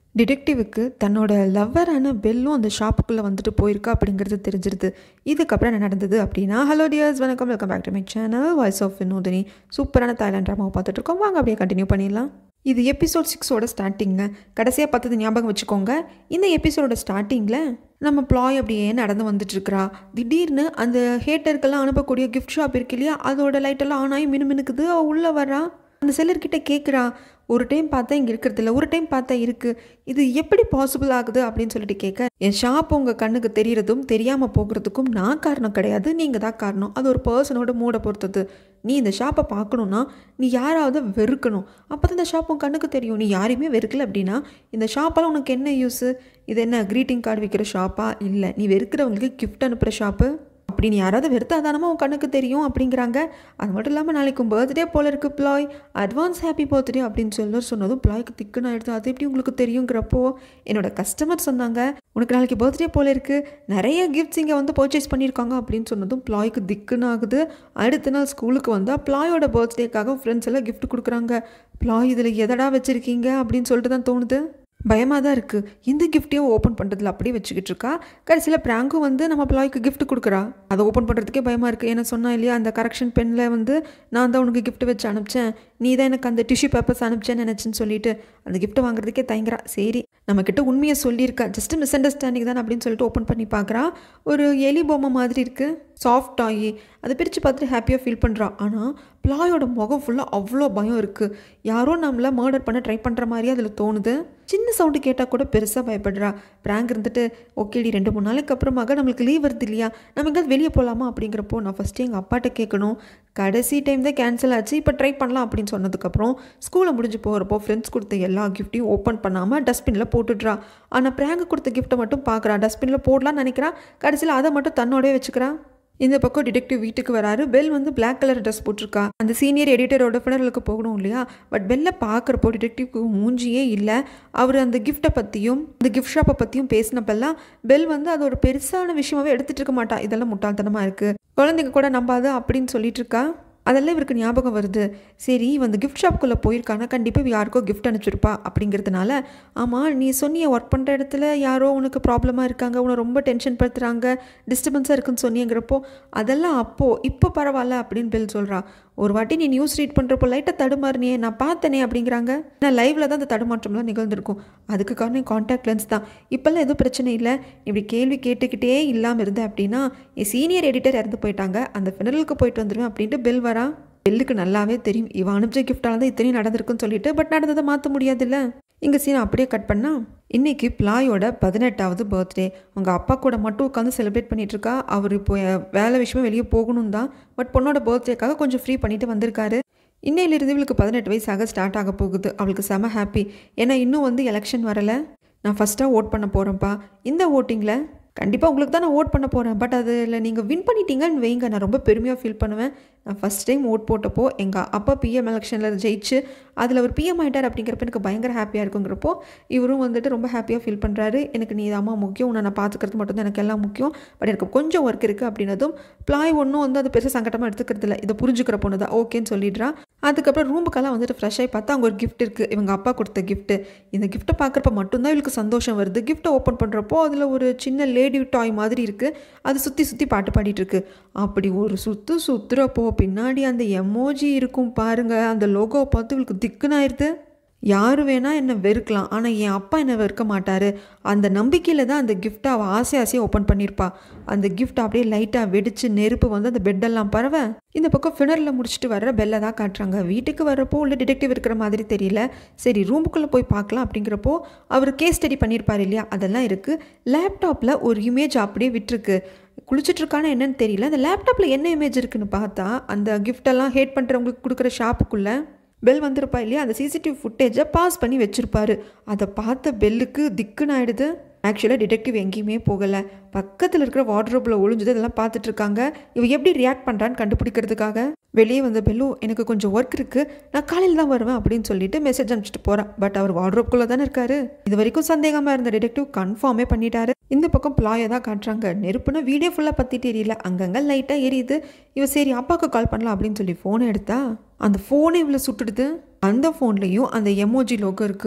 டிடெக்டிவுக்கு தன்னோட லவ்வரான பெல்லும் அந்த ஷாப்புக்குள்ளே வந்துட்டு போயிருக்கா அப்படிங்கிறது தெரிஞ்சிருது இதுக்கப்புறம் என்ன நடந்தது அப்படின்னா ஹலோ டியர்ஸ் வணக்கம் welcome back to my channel voice of Vinodhini சூப்பரான தாய்லாண்ட் ட்ராமாவை பார்த்துட்டு இருக்கோம் வாங்க அப்படியே கண்டினியூ பண்ணிடலாம் இது எபிசோட் சிக்ஸோட ஸ்டார்டிங்க கடைசியாக பார்த்தது ஞாபகம் வச்சுக்கோங்க இந்த எபிசோடோட ஸ்டார்டிங்கில் நம்ம ப்ளாய் அப்படியே நடந்து வந்துட்டுருக்கிறா திடீர்னு அந்த ஹேட்டருக்கெல்லாம் அனுப்பக்கூடிய கிஃப்ட் ஷாப் இருக்கு இல்லையா அதோட லைட்டெல்லாம் ஆன் ஆகி மினுமினுக்குது அவள் உள்ளே வரா அந்த செல்லர்கிட்ட கேட்குறா ஒரு டைம் பார்த்தா இங்கே இருக்கிறதில்ல ஒரு டைம் பார்த்தா இருக்குது இது எப்படி பாசிபிள் ஆகுது அப்படின்னு சொல்லிட்டு கேட்க என் ஷாப் உங்கள் கண்ணுக்கு தெரியறதும் தெரியாமல் போகிறதுக்கும் நான் காரணம் கிடையாது நீங்கள் தான் காரணம் அது ஒரு பர்சனோட மூடை பொறுத்தது நீ இந்த ஷாப்பை பார்க்கணுன்னா நீ யாராவது வெறுக்கணும் அப்போ தான் இந்த ஷாப் உன் கண்ணுக்கு தெரியும் நீ யாரையுமே வெறுக்கல அப்படின்னா இந்த ஷாப்பால் உனக்கு என்ன யூஸு இது என்ன க்ரீட்டிங் கார்டு விற்கிற ஷாப்பா இல்லை நீ வெறுக்கிறவங்களுக்கு கிஃப்ட் அனுப்புகிற ஷாப்பு அப்படின்னு யாராவது வெறுத்தாதானமா உன் கண்ணுக்கு தெரியும் அப்படிங்கிறாங்க அது மட்டும் இல்லாமல் நாளைக்கு பர்த்டே போல இருக்கு ப்ளாய் அட்வான்ஸ் ஹாப்பி பர்த்டே அப்படின்னு சொல்லி சொன்னதும் ப்ளாய்க்கு திக்குன்னு ஆயிடுது அது எப்படி உங்களுக்கு தெரியுங்கிறப்போ என்னோட கஸ்டமர் சொன்னாங்க உனக்கு நாளைக்கு பர்த்டே போல இருக்கு நிறைய கிஃப்ட்ஸ் இங்கே வந்து பர்ச்சேஸ் பண்ணியிருக்காங்க அப்படின்னு சொன்னதும் ப்ளாய்க்கு திக்குன்னு ஆகுது அடுத்த நாள் ஸ்கூலுக்கு வந்தால் ப்ளாயோட பர்த்டேக்காக ஃப்ரெண்ட்ஸ் எல்லாம் கிஃப்ட் கொடுக்குறாங்க ப்ளாய் இதில் எதடா வச்சுருக்கீங்க அப்படின்னு சொல்லிட்டு தான் தோணுது பயமாக தான் இருக்குது இந்த கிஃப்ட்டையும் ஓப்பன் பண்ணுறதுல அப்படியே வச்சுக்கிட்டு இருக்கா கடைசியில் ப்ராங்கும் வந்து நம்ம ப்ளாய்க்கு gift கொடுக்குறா அதை ஓப்பன் பண்ணுறதுக்கே பயமாக இருக்குது ஏன்னா சொன்னா இல்லையா அந்த கரெக்ஷன் பெனில் வந்து நான் தான் உனக்கு gift வச்சு அனுப்பிச்சேன் நீ தான் எனக்கு அந்த டிஷ்யூ பேப்பர்ஸ் அனுப்பிச்சேன்னு நினச்சின்னு சொல்லிட்டு அந்த கிஃப்ட்டை வாங்குறதுக்கே தயங்குறா சரி நம்மக்கிட்ட உண்மையை சொல்லியிருக்கா ஜஸ்ட் மிஸ் அண்டர்ஸ்டாண்டிங் தான் அப்படின்னு சொல்லிட்டு ஓப்பன் பண்ணி பார்க்குறா ஒரு எலி பொம்மை மாதிரி இருக்குது சாஃப்ட் ஆகி அதை பிரித்து பார்த்துட்டு ஹாப்பியாக ஃபீல் பண்ணுறா ஆனால் ப்ளாயோட முகம் ஃபுல்லாக அவ்வளோ பயம் இருக்குது யாரோ நம்மளை மர்டர் பண்ண ட்ரை பண்ணுற மாதிரி அதில் தோணுது சின்ன சவுண்டு கேட்டால் கூட பெருசாக பயப்படுறா ப்ராங்க் இருந்துட்டு ஓகேடி ரெண்டு மூணு நாளைக்கு அப்புறமாக நம்மளுக்கு லீவ் வருது இல்லையா நம்ம எங்கேயாவது வெளியே போகலாமா அப்படிங்கிறப்போ நான் ஃபஸ்ட்டு எங்கள் அப்பாட்ட கேட்கணும் கடைசி டைம் தான் கேன்சல் ஆச்சு இப்போ ட்ரை பண்ணலாம் அப்படின்னு சொன்னதுக்கப்புறம் ஸ்கூலை முடிஞ்சு போகிறப்போ ஃப்ரெண்ட்ஸ் கொடுத்த எல்லா கிஃப்ட்டையும் ஓப்பன் பண்ணாமல் டஸ்ட்பினில் போட்டுடுறா ஆனால் ப்ராங்க் கொடுத்த கிஃப்ட்டை மட்டும் பார்க்குறா டஸ்ட்பினில் போடலான்னு நினைக்கிறா கடைசியில் அதை மட்டும் தன்னோடவே வச்சுக்கிறா இந்த பக்கம் டிடெக்டிவ் வீட்டுக்கு வராரு பெல் வந்து Black கலர் ட்ரெஸ் போட்டிருக்கா அந்த சீனியர் எடிட்டரோட ஃபினரலுக்கு போகணும் இல்லையா பட் பெல்லை பார்க்குறப்போ டிடெக்டிவ்க்கு மூஞ்சியே இல்லை அவர் அந்த கிஃப்ட்டை பற்றியும் அந்த கிஃப்ட் ஷாப்பை பற்றியும் பேசினப்பெல்லாம் பெல் வந்து அது ஒரு பெருசான விஷயமாவே எடுத்துகிட்டு இருக்க மாட்டா இதெல்லாம் முட்டாள்தனமாக இருக்குது குழந்தைங்க கூட நம்பாது அப்படின்னு சொல்லிட்டு இருக்கா அதெல்லாம் இவருக்கு ஞாபகம் வருது சரி இவன் அந்த கிஃப்ட் ஷாப்புக்குள்ளே போயிருக்கானா கண்டிப்பாக இவ யாருக்கோ கிஃப்ட் அனுப்பிச்சிருப்பா அப்படிங்கிறதுனால ஆமாம் நீ சொன்னிய ஒர்க் பண்ணுற இடத்துல யாரோ உனக்கு ப்ராப்ளமாக இருக்காங்க உன்னை ரொம்ப டென்ஷன் படுத்துகிறாங்க டிஸ்டர்பன்ஸாக இருக்குன்னு சொன்னியங்கிறப்போ அதெல்லாம் அப்போது இப்போ பரவாயில்ல அப்படின்னு பெல் சொல்கிறா ஒரு வாட்டி நீ நியூஸ் ரீட் பண்ணுறப்போ லைட்டாக தடுமாறினியே நான் பார்த்தனே அப்படிங்கிறாங்க நான் லைவில் தான் அந்த தடுமாற்றம்லாம் நிகழ்ந்திருக்கும் அதுக்கு காரணம் காண்டாக்ட் லென்ஸ் தான் இப்போல்லாம் எதுவும் பிரச்சனை இல்லை இப்படி கேள்வி கேட்டுக்கிட்டே இல்லாமல் இருந்தேன் அப்படின்னா என் சீனியர் எடிட்டர் இறந்து போயிட்டாங்க அந்த ஃபினரலுக்கு போயிட்டு வந்துடுவேன் அப்படின்ட்டு பெல் வரா பெல்லுக்கு நல்லாவே தெரியும் இவன் அனுப்பிச்ச கிஃப்டால தான் இத்தனையும் நடந்திருக்குன்னு சொல்லிட்டு பட் நடந்ததை மாற்ற முடியாதுல்ல இங்கே சீனை அப்படியே கட் பண்ணா இன்னைக்கு பிளாயோட பதினெட்டாவது பர்த்டே அவங்க அப்பா கூட மட்டும் உட்காந்து செலிப்ரேட் பண்ணிட்டு இருக்கா அவர் இப்போ அஹ், வேலை விஷயமா வெளியே போகணும் தான் பட் பொண்ணோட பர்த்டேக்காக கொஞ்சம் ஃப்ரீ பண்ணிட்டு வந்திருக்காரு இன்னையிலிருந்து இவளுக்கு பதினெட்டு வயசாக ஸ்டார்ட் ஆக போகுது அவளுக்கு செம ஹாப்பி ஏன்னா இன்னும் வந்து எலெக்ஷன் வரலை நான் ஃபஸ்ட்டாக ஓட் பண்ண போகிறேன்ப்பா இந்த ஓட்டிங்கில் கண்டிப்பாக உங்களுக்கு தான் நான் ஓட் பண்ண போகிறேன் பட் அதில் நீங்கள் வின் பண்ணிட்டீங்கன்னு வைங்க நான் ரொம்ப பெருமையாக ஃபீல் பண்ணுவேன் நான் ஃபஸ்ட் டைம் ஓட் போட்டப்போ எங்கள் அப்பா பிஎம் எலெக்ஷனில் ஜெயிச்சு அதில் அவர் பிஎம் ஆகிட்டார் அப்படிங்கிறப்ப எனக்கு பயங்கர ஹாப்பியாக இருக்குங்கிறப்போ இவரும் வந்துட்டு ரொம்ப ஹாப்பியாக ஃபீல் பண்ணுறாரு எனக்கு நீ அம்மா முக்கியம் உன்னை நான் பார்த்துக்கிறது மட்டும்தான் எனக்கு எல்லாம் முக்கியம் பட் எனக்கு கொஞ்சம் ஒர்க் இருக்குது அப்படின்னதும் ப்ளாய் ஒன்றும் வந்து அது பெருசாக சங்கட்டமாக எடுத்துக்கிறது இல்லை இதை புரிஞ்சுக்கிற பொண்ணு தான் ஓகேன்னு சொல்லிடுறா அதுக்கப்புறம் ரூமுக்கெல்லாம் வந்துட்டு ஃப்ரெஷ் ஆகி பார்த்தா அங்கே ஒரு கிஃப்ட் இருக்குது இவங்க அப்பா கொடுத்த கிஃப்ட்டு இந்த கிஃப்ட்டை பார்க்குறப்ப மட்டும்தான் இவளுக்கு சந்தோஷம் வருது கிஃப்ட்டை ஓப்பன் பண்ணுறப்போ அதில் ஒரு சின்ன லேடி டாய் மாதிரி இருக்குது அது சுற்றி சுற்றி பாட்டு பாடிட்டு இருக்கு அப்படி ஒரு சுற்று சுற்றுறப்போ பின்னாடி அந்த எமோஜி இருக்கும் பாருங்க அந்த லோகோவை பார்த்து இவளுக்கு திக்குன்னு ஆயிடுது யார் வேணால் என்னை வெறுக்கலாம் ஆனால் என் அப்பா என்னை வெறுக்க மாட்டார் அந்த நம்பிக்கையில் தான் அந்த கிஃப்ட்டை அவள் ஆசை ஆசையாக ஓப்பன் பண்ணியிருப்பா அந்த கிஃப்ட் அப்படியே லைட்டாக வெடிச்சு நெருப்பு வந்து அந்த பெட்டெல்லாம் பரவ இந்த பக்கம் ஃபினரில் முடிச்சுட்டு வர்ற பெல்லை தான் காட்டுறாங்க வீட்டுக்கு வர்றப்போ உள்ள டிடெக்டிவ் இருக்கிற மாதிரி தெரியல சரி ரூமுக்குள்ளே போய் பார்க்கலாம் அப்படிங்கிறப்போ அவர் கேஸ் ஸ்டடி பண்ணியிருப்பார் இல்லையா அதெல்லாம் இருக்குது லேப்டாப்பில் ஒரு இமேஜ் அப்படியே விட்டுருக்கு குளிச்சுட்டு இருக்கானா என்னன்னு தெரியல அந்த லேப்டாப்பில் என்ன இமேஜ் இருக்குன்னு பார்த்தா அந்த கிஃப்டெல்லாம் ஹேட் பண்ணுறவங்களுக்கு கொடுக்குற ஷாப்புக்குள்ளே பெல் வந்திருப்பா இல்லையா அந்த சிசிடிவி ஃபுட்டேஜை பாஸ் பண்ணி வச்சிருப்பாரு அதை பார்த்த பெல்லுக்கு திக்குன்னு ஆயிடுது ஆக்சுவலாக டிடெக்டிவ் எங்கேயுமே போகலை பக்கத்தில் இருக்கிற வார்ட்ரோப்பில் ஒளிஞ்சது இதெல்லாம் பார்த்துட்டு இருக்காங்க இவ எப்படி ரியாக்ட் பண்ணுறான்னு கண்டுபிடிக்கிறதுக்காக வெளியே வந்த பெல்லு எனக்கு கொஞ்சம் ஒர்க் இருக்குது நான் காலையில் தான் வருவேன் அப்படின்னு சொல்லிட்டு மெசேஜ் அனுப்பிச்சிட்டு போகிறான் பட் அவர் வார்ட்ரோப்குள்ளே தானே இருக்காரு இது வரைக்கும் சந்தேகமாக இருந்த டிடெக்டிவ் கன்ஃபார்மே பண்ணிட்டாரு இந்த பக்கம் பிளாயை தான் காட்டுறாங்க நெருப்புனா வீடியோ ஃபுல்லாக பற்றிட்டு எரியல அங்கங்கே லைட்டாக எரியுது இவ சரி அப்பாவுக்கு கால் பண்ணலாம் அப்படின்னு சொல்லி ஃபோனை எடுத்தா அந்த ஃபோனை இவ்வளோ சுட்டுடுது அந்த ஃபோன்லேயும் அந்த எமோஜி லோகோ இருக்குது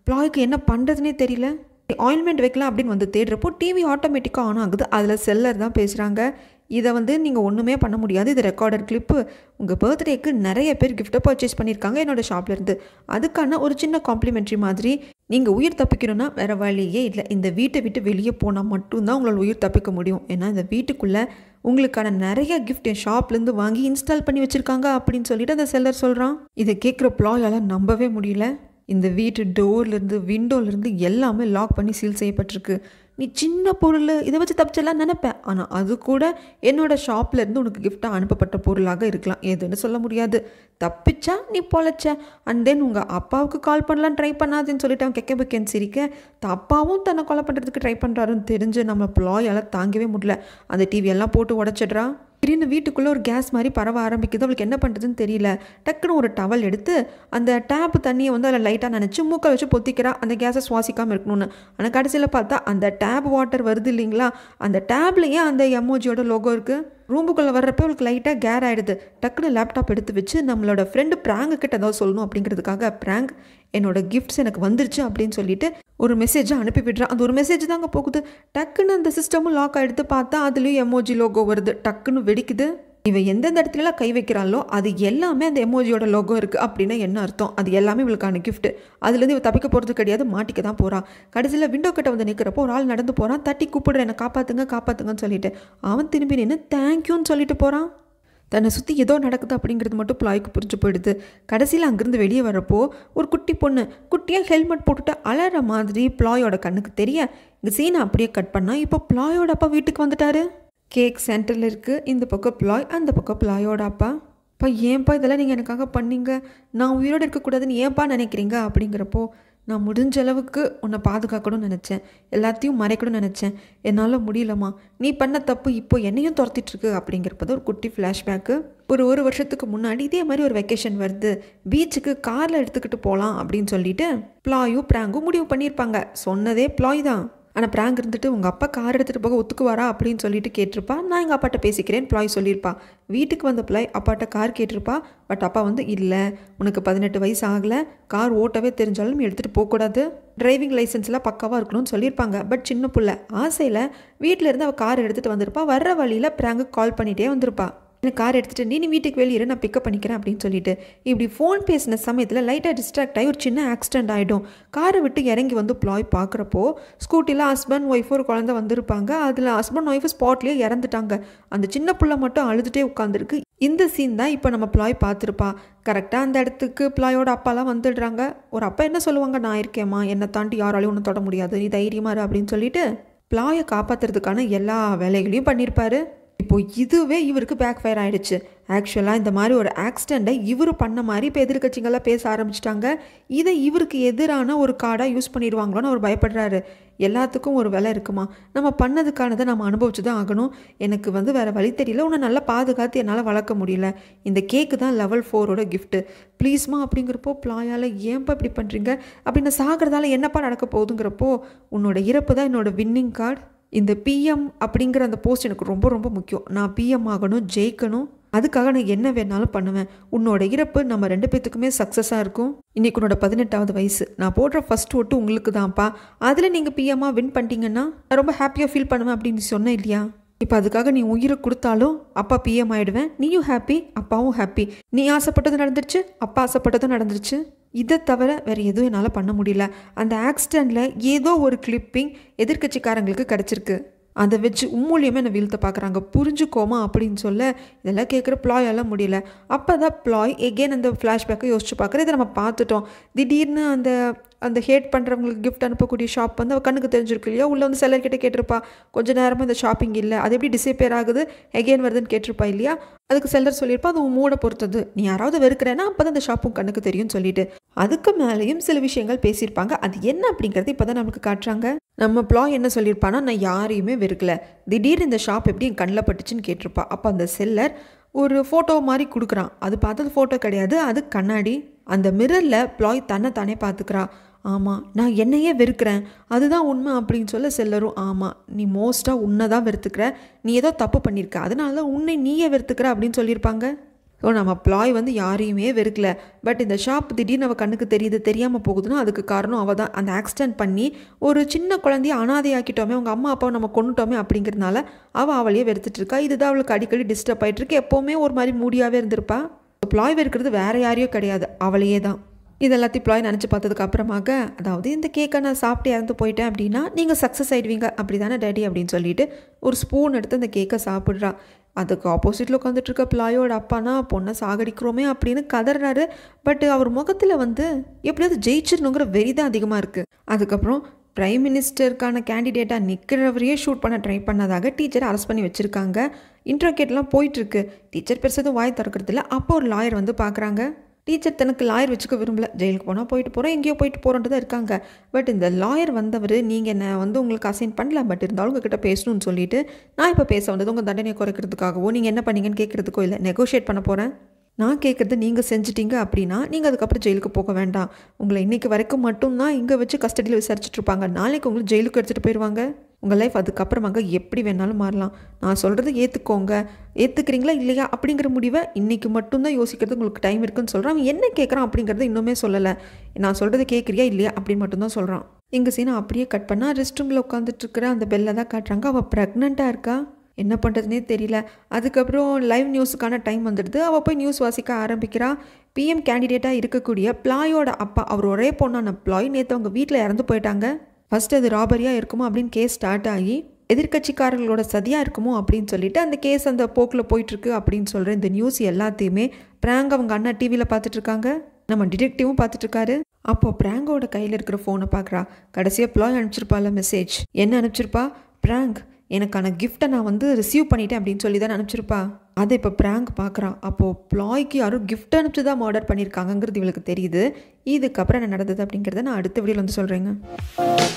ப்ளாய்க்கு என்ன பண்ணுறதுனே தெரியல ஆயில்மெண்ட் வைக்கலாம் அப்படின்னு வந்து தேடுறப்போ டிவி ஆட்டோமேட்டிக்காக ஆன் ஆகுது அதில் செல்லர் தான் பேசுகிறாங்க இதை வந்து நீங்கள் ஒன்றுமே பண்ண முடியாது இது ரெக்கார்டர் கிளிப்பு உங்கள் பர்த்டேக்கு நிறைய பேர் கிஃப்ட்டை பர்ச்சேஸ் பண்ணியிருக்காங்க என்னோடய ஷாப்லேருந்து அதுக்கான ஒரு சின்ன காம்ப்ளிமெண்ட்ரி மாதிரி நீங்கள் உயிர் தப்பிக்கணும்னா வேறு வழியே இல்லை இந்த வீட்டை விட்டு வெளியே போனால் மட்டும்தான் உங்களால் உயிர் தப்பிக்க முடியும் ஏன்னா இந்த வீட்டுக்குள்ளே உங்களுக்கான நிறைய கிஃப்ட் என் ஷாப்லேருந்து வாங்கி இன்ஸ்டால் பண்ணி வச்சுருக்காங்க அப்படின்னு சொல்லிட்டு அந்த செல்லர் சொல்கிறான் இதை கேட்குற ப்ளாயால் நம்பவே முடியல இந்த வீட்டு டோர்லேருந்து விண்டோலேருந்து எல்லாமே லாக் பண்ணி சீல் செய்யப்பட்டிருக்கு நீ சின்ன பொருள் இதை வச்சு தப்பிச்செல்லாம் நினைப்பேன் ஆனால் அது கூட என்னோடய ஷாப்லேருந்து உனக்கு கிஃப்டாக அனுப்பப்பட்ட பொருளாக இருக்கலாம் எதுன்னு சொல்ல முடியாது தப்பிச்சா நீ பொழைச்ச அண்ட் தென் உங்கள் அப்பாவுக்கு கால் பண்ணலாம் ட்ரை பண்ணாதுன்னு சொல்லிட்டு அவன் கெக்க பக்கேன்னு சிரிக்க அப்பாவும் தன்னை கொலை பண்ணுறதுக்கு ட்ரை பண்ணுறாருன்னு தெரிஞ்சு நம்ம ப்ளாயால் தாங்கவே முடியல அந்த டிவியெல்லாம் போட்டு உடச்சிட்றா திடீர்னு வீட்டுக்குள்ளே ஒரு கேஸ் மாதிரி பரவ ஆரம்பிக்குது அவளுக்கு என்ன பண்ணுறதுன்னு தெரியல டக்குன்னு ஒரு டவல் எடுத்து அந்த டேப் தண்ணியை வந்து அதில் லைட்டாக நினச்சி மூக்கை வச்சு பொத்திக்கிறா அந்த கேஸை சுவாசிக்காமல் இருக்கணும்னு ஆனால் கடைசியில் பார்த்தா அந்த டேப் வாட்டர் வருது இல்லைங்களா அந்த டேப்லேயே அந்த எமோஜியோட லோகோ இருக்குது ரூமுக்குள்ளே வர்றப்ப அவளுக்கு லைட்டாக கேர் ஆகிடுது டக்குன்னு லேப்டாப் எடுத்து வச்சு நம்மளோட ஃப்ரெண்டு ப்ராங்கு கிட்ட ஏதாவது சொல்லணும் அப்படிங்கிறதுக்காக ப்ராங்க் என்னோட கிஃப்ட்ஸ் எனக்கு வந்துருச்சு அப்படின்னு சொல்லிட்டு ஒரு மெசேஜை அனுப்பி விடுறான் அந்த ஒரு மெசேஜ் தாங்க போகுது டக்குன்னு அந்த சிஸ்டமும் லாக் ஆகிடுத்து பார்த்தா அதுலேயும் எமோஜி லோகோ வருது டக்குன்னு வெடிக்குது இவன் எந்தெந்த இடத்துலலாம் கை வைக்கிறாளோ அது எல்லாமே அந்த எமோஜியோட லோகோ இருக்குது அப்படின்னா என்ன அர்த்தம் அது எல்லாமே இவளுக்கான கிஃப்ட் அதுலேருந்து இவள் தப்பிக்க போகிறது கிடையாது மாட்டிக்க தான் போகிறான் கடைசியில் விண்டோ கிட்ட வந்து நிற்கிறப்போ ஒரு ஆள் நடந்து போகிறான் தட்டி கூப்பிடுற என்னை காப்பாற்றுங்க காப்பாற்றுங்கன்னு சொல்லிட்டு அவன் திரும்பி நின்று தேங்க்யூன்னு சொல்லிட்டு போகிறான் தன்னை சுற்றி ஏதோ நடக்குது அப்படிங்கிறது மட்டும் ப்ளாய்க்கு புரிஞ்சு போயிடுது கடைசியில் அங்கேருந்து வெளியே வரப்போ ஒரு குட்டி பொண்ணு குட்டியாக ஹெல்மெட் போட்டுட்டு அலற மாதிரி ப்ளாயோட கண்ணுக்கு தெரிய இந்த சீனை அப்படியே கட் பண்ணால் இப்போ ப்ளாயோட அப்பா வீட்டுக்கு வந்துட்டாரு கேக் சென்டரில் இருக்குது இந்த பக்கம் ப்ளாய் அந்த பக்கம் ப்ளாயோட அப்பா அப்பா ஏன்ப்பா இதெல்லாம் நீங்கள் எனக்காக பண்ணீங்க நான் உயிரோடு இருக்கக்கூடாதுன்னு ஏன்ப்பா நினைக்கிறீங்க அப்படிங்கிறப்போ நான் முடிஞ்ச அளவுக்கு உன்னை பாதுகாக்கணும்னு நினச்சேன் எல்லாத்தையும் மறைக்கணும்னு நினச்சேன் என்னால் முடியலம்மா நீ பண்ண தப்பு இப்போ என்னையும் துரத்திட்டுருக்கு அப்படிங்கிறப்பது ஒரு குட்டி ஃப்ளாஷ்பேக்கு ஒரு ஒரு வருஷத்துக்கு முன்னாடி இதே மாதிரி ஒரு வெக்கேஷன் வருது பீச்சுக்கு காரில் எடுத்துக்கிட்டு போகலாம் அப்படின்னு சொல்லிட்டு ப்ளாயும் ப்ராங்கும் முடிவு பண்ணியிருப்பாங்க சொன்னதே ப்ளாய் தான் ஆனால் ப்ராங்க் இருந்துட்டு உங்கள் அப்பா கார் எடுத்துகிட்டு போக ஒத்துக்குவாரா அப்படின்னு சொல்லிட்டு கேட்டிருப்பா நான் எங்கள் அப்பாட்ட பேசிக்கிறேன் ப்ளாய் சொல்லியிருப்பா வீட்டுக்கு வந்த ப்ளாய் அப்பாட்ட கார் கேட்டிருப்பா பட் அப்பா வந்து இல்லை உனக்கு பதினெட்டு வயசு ஆகலை கார் ஓட்டவே தெரிஞ்சாலும் எடுத்துகிட்டு போகக்கூடாது டிரைவிங் லைசன்ஸ்லாம் பக்காவாக இருக்கணும்னு சொல்லியிருப்பாங்க பட் சின்ன பிள்ளை ஆசையில் வீட்டில் இருந்து அவள் கார் எடுத்துகிட்டு வந்திருப்பா வர்ற வழியில் ப்ராங்கு கால் பண்ணிகிட்டே வந்திருப்பா எனக்கு கார் எடுத்துகிட்டு நீ நீ வீட்டுக்கு வெளியே நான் பிக்கப் பண்ணிக்கிறேன் அப்படின்னு சொல்லிட்டு இப்படி ஃபோன் பேசின சமயத்தில் லைட்டாக டிஸ்ட்ராக்ட் ஆகி ஒரு சின்ன ஆக்சிடென்ட் ஆகிடும் காரை விட்டு இறங்கி வந்து ப்ளாய் பார்க்குறப்போ ஸ்கூட்டியில் ஹஸ்பண்ட் ஒய்ஃப் ஒரு குழந்தை வந்திருப்பாங்க அதில் ஹஸ்பண்ட் ஒய்ஃப் ஸ்பாட்லேயே இறந்துட்டாங்க அந்த சின்ன பிள்ளை மட்டும் அழுதுகிட்டே உட்காந்துருக்கு இந்த சீன் தான் இப்போ நம்ம ப்ளாய் பார்த்துருப்பா கரெக்டாக அந்த இடத்துக்கு ப்ளாயோட அப்பாலாம் வந்துடுறாங்க ஒரு அப்பா என்ன சொல்லுவாங்க நான் இருக்கேம்மா என்னை தாண்டி யாராலையும் ஒன்றும் தொட முடியாது நீ தைரியமா இரு அப்படின்னு சொல்லிட்டு ப்ளாயை காப்பாற்றுறதுக்கான எல்லா வேலைகளையும் பண்ணியிருப்பாரு இப்போ இதுவே இவருக்கு பேக் ஃபயர் ஆயிடுச்சு ஆக்சுவலாக இந்த மாதிரி ஒரு ஆக்சிடெண்ட்டை இவர் பண்ண மாதிரி இப்போ எதிர்கட்சிகள்லாம் பேச ஆரம்பிச்சிட்டாங்க இதை இவருக்கு எதிரான ஒரு கார்டாக யூஸ் பண்ணிடுவாங்களோன்னு அவர் பயப்படுறாரு எல்லாத்துக்கும் ஒரு விலை இருக்குமா நம்ம பண்ணதுக்கானதை நம்ம அனுபவிச்சு தான் ஆகணும் எனக்கு வந்து வேறு வழி தெரியல உன்னை நல்லா பாதுகாத்து என்னால் வளர்க்க முடியல இந்த கேக்கு தான் லெவல் ஃபோரோட கிஃப்ட்டு ப்ளீஸ்மா அப்படிங்கிறப்போ ப்ளாயால் ஏன்ப்பா இப்படி பண்ணுறீங்க அப்படின்னு சாகிறதால என்னப்பா நடக்க போகுதுங்கிறப்போ உன்னோட இறப்பு தான் என்னோட வின்னிங் கார்டு இந்த பிஎம் அப்படிங்கிற அந்த போஸ்ட் எனக்கு ரொம்ப ரொம்ப முக்கியம் நான் பிஎம் ஆகணும் ஜெயிக்கணும் அதுக்காக நான் என்ன வேணாலும் பண்ணுவேன் உன்னோட இறப்பு நம்ம ரெண்டு பேத்துக்குமே சக்ஸஸாக இருக்கும் இன்னைக்கு உன்னோட பதினெட்டாவது வயசு நான் போடுற ஃபர்ஸ்ட் ஓட்டு உங்களுக்கு தான்ப்பா அதில் நீங்கள் பிஎம்மாக வின் பண்ணிட்டீங்கன்னா நான் ரொம்ப ஹாப்பியாக ஃபீல் பண்ணுவேன் அப்படின்னு நீ சொன்ன இல்லையா இப்போ அதுக்காக நீ உயிரை கொடுத்தாலும் அப்பா பிஎம் ஆயிடுவேன் நீயும் ஹாப்பி அப்பாவும் ஹாப்பி நீ ஆசைப்பட்டது நடந்துருச்சு அப்பா ஆசைப்பட்டதும் நடந்துருச்சு இதை தவிர வேறு எதுவும் என்னால் பண்ண முடியல அந்த ஆக்சிடெண்ட்டில் ஏதோ ஒரு கிளிப்பிங் எதிர்கட்சிக்காரங்களுக்கு கிடச்சிருக்கு அதை வச்சு உம்மூலியமாக என்னை வீழ்த்த பார்க்குறாங்க புரிஞ்சுக்கோமா அப்படின்னு சொல்ல இதெல்லாம் கேட்குற ப்ளாயால முடியல அப்போ தான் ப்ளாய் எகெயின் அந்த ஃப்ளாஷ்பேக்கை யோசிச்சு பார்க்குற இதை நம்ம பார்த்துட்டோம் திடீர்னு அந்த அந்த ஹேட் பண்ணுறவங்களுக்கு கிஃப்ட் அனுப்பக்கூடிய ஷாப் வந்து அவள் கண்ணுக்கு தெரிஞ்சிருக்கு இல்லையா உள்ளே வந்து செல்லர் கிட்ட கேட்டிருப்பா கொஞ்ச நேரமாக இந்த ஷாப்பிங் இல்லை அது எப்படி டிசைப்பேர் ஆகுது எகெயின் வருதுன்னு கேட்டிருப்பா இல்லையா அதுக்கு செல்லர் சொல்லியிருப்பா அது உன் மூட பொறுத்தது நீ யாராவது வெறுக்கிறேன்னா அப்போ தான் அந்த ஷாப்பும் கண்ணுக்கு தெரியும்னு சொல்லிட்டு அதுக்கு மேலேயும் சில விஷயங்கள் பேசியிருப்பாங்க அது என்ன அப்படிங்கிறது இப்போ தான் நமக்கு காட்டுறாங்க நம்ம ப்ளா என்ன சொல்லியிருப்பானா நான் யாரையுமே வெறுக்கல திடீர்னு இந்த ஷாப் எப்படி என் கண்ணில் பட்டுச்சுன்னு கேட்டிருப்பா அப்போ அந்த செல்லர் ஒரு ஃபோட்டோ மாதிரி கொடுக்குறான் அது பார்த்தது ஃபோட்டோ கிடையாது அது கண்ணாடி அந்த மிரரில் ப்ளாய் தன்னை தானே பார்த்துக்கிறா ஆமாம் நான் என்னையே வெறுக்கிறேன் அதுதான் உண்மை அப்படின்னு சொல்ல செல்லரும் ஆமாம் நீ மோஸ்ட்டாக உன்னை தான் வெறுத்துக்கிற நீ ஏதோ தப்பு பண்ணியிருக்க அதனால தான் உன்னை நீயே வெறுத்துக்கிற அப்படின்னு சொல்லியிருப்பாங்க ஸோ நம்ம ப்ளாய் வந்து யாரையுமே வெறுக்கல பட் இந்த ஷாப் திடீர்னு அவள் கண்ணுக்கு தெரியுது தெரியாமல் போகுதுன்னா அதுக்கு காரணம் அவள் தான் அந்த ஆக்சிடென்ட் பண்ணி ஒரு சின்ன குழந்தைய அனாதையாக்கிட்டோமே அவங்க அம்மா அப்பாவை நம்ம கொண்டுட்டோமே அப்படிங்கிறதுனால அவள் அவளையே வெறுத்துட்டு இருக்கா இதுதான் அவளுக்கு அடிக்கடி டிஸ்டர்ப் ஆகிட்டு இருக்கு எப்போவுமே ஒரு மாதிரி மூடியாகவே இருந்திருப்பா ப்ளாய் வெறுக்கிறது வேற யாரையோ கிடையாது அவளையே தான் இது எல்லாத்தையும் ப்ளாய் நினச்சி பார்த்ததுக்கு அப்புறமாக அதாவது இந்த கேக்கை நான் சாப்பிட்டு இறந்து போயிட்டேன் அப்படின்னா நீங்கள் சக்ஸஸ் ஆயிடுவீங்க அப்படி தானே டேடி அப்படின்னு சொல்லிட்டு ஒரு ஸ்பூன் எடுத்து அந்த கேக்கை சாப்பிட்றா அதுக்கு ஆப்போசிட்டில் உட்காந்துட்டு இருக்க பிளாயோட அப்பானா பொண்ணை சாகடிக்கிறோமே அப்படின்னு கதறாரு பட் அவர் முகத்தில் வந்து எப்படியாவது ஜெயிச்சிடணுங்கிற வெறி தான் அதிகமாக இருக்குது அதுக்கப்புறம் பிரைம் மினிஸ்டருக்கான கேண்டிடேட்டாக நிற்கிறவரையே ஷூட் பண்ண ட்ரை பண்ணதாக டீச்சரை அரெஸ்ட் பண்ணி வச்சுருக்காங்க இன்ட்ரோகேட்லாம் போயிட்டுருக்கு டீச்சர் பெருசதும் வாய் திறக்கிறதில்ல அப்போ ஒரு லாயர் வந்து பார்க்குறாங்க டீச்சர் தனக்கு லாயர் வச்சுக்க விரும்பல ஜெயிலுக்கு போனால் போயிட்டு போகிறோம் எங்கேயோ போயிட்டு போகிறோன்ட்டு தான் இருக்காங்க பட் இந்த லாயர் வந்தவர் நீங்கள் என்ன வந்து உங்களுக்கு அசைன் பண்ணல பட் இருந்தாலும் உங்ககிட்ட பேசணும்னு சொல்லிட்டு நான் இப்போ பேச வந்தது உங்கள் தண்டனையை குறைக்கிறதுக்காகவோ நீங்கள் என்ன பண்ணீங்கன்னு கேட்குறதுக்கோ இல்லை நெகோஷியேட் பண்ண போகிறேன் நான் கேட்குறது நீங்கள் செஞ்சிட்டீங்க அப்படின்னா நீங்கள் அதுக்கப்புறம் ஜெயிலுக்கு போக வேண்டாம் உங்களை இன்றைக்கி வரைக்கும் மட்டும்தான் இங்கே வச்சு கஸ்டடியில் விசாரிச்சுட்டு இருப்பாங்க நாளைக்கு உங்களுக்கு ஜெயிலுக்கு எடுத்துகிட்டு போயிடுவாங்க உங்கள் லைஃப் அதுக்கப்புறமாங்க எப்படி வேணாலும் மாறலாம் நான் சொல்கிறது ஏற்றுக்கோங்க ஏற்றுக்கிறீங்களா இல்லையா அப்படிங்கிற முடிவை இன்றைக்கி மட்டும்தான் யோசிக்கிறது உங்களுக்கு டைம் இருக்குன்னு சொல்கிறான் அவன் என்ன கேட்குறான் அப்படிங்கிறத இன்னுமே சொல்லலை நான் சொல்கிறது கேட்குறியா இல்லையா அப்படின்னு மட்டும்தான் சொல்கிறான் எங்கள் சீனை அப்படியே கட் பண்ணால் ரெஸ்ட் ரூமில் உட்காந்துட்டு இருக்கிற அந்த பெல்லை தான் காட்டுறாங்க அவள் ப்ரெக்னெண்ட்டாக இருக்கா என்ன பண்ணுறதுனே தெரியல அதுக்கப்புறம் லைவ் நியூஸுக்கான டைம் வந்துடுது அவள் போய் நியூஸ் வாசிக்க ஆரம்பிக்கிறா பிஎம் கேண்டிடேட்டாக இருக்கக்கூடிய பிளாயோட அப்பா அவர் ஒரே பொண்ணான பிளாய் நேற்று அவங்க வீட்டில் இறந்து போயிட்டாங்க ஃபஸ்ட் அது ராபரியாக இருக்குமோ அப்படின்னு கேஸ் ஸ்டார்ட் ஆகி எதிர்கட்சிக்காரர்களோட சதியாக இருக்குமோ அப்படின்னு சொல்லிட்டு அந்த கேஸ் அந்த போக்கில் போயிட்டுருக்கு அப்படின்னு சொல்கிற இந்த நியூஸ் எல்லாத்தையுமே பிராங்க் அவங்க அண்ணா டிவியில் பார்த்துட்டு இருக்காங்க நம்ம டிடெக்டிவும் பார்த்துட்டு இருக்காரு அப்போ பிராங்கோட கையில் இருக்கிற ஃபோனை பார்க்குறா கடைசியாக ப்ளாய் அனுப்பிச்சிருப்பால மெசேஜ் என்ன அனுப்பிச்சிருப்பா பிராங்க் எனக்கான கிஃப்ட்டை நான் வந்து ரிசீவ் பண்ணிட்டேன் அப்படின்னு சொல்லி தான் அனுப்பிச்சிருப்பா அதை இப்போ ப்ராங்க் பார்க்குறான் அப்போது ப்ளாய்க்கு யாரும் கிஃப்ட் அனுப்பிச்சு தான் ஆர்டர் பண்ணியிருக்காங்கங்கிறது இவளுக்கு தெரியுது இதுக்கப்புறம் என்ன நடந்தது அப்படிங்கிறத நான் அடுத்த வீடியோவில் வந்து சொல்கிறேங்க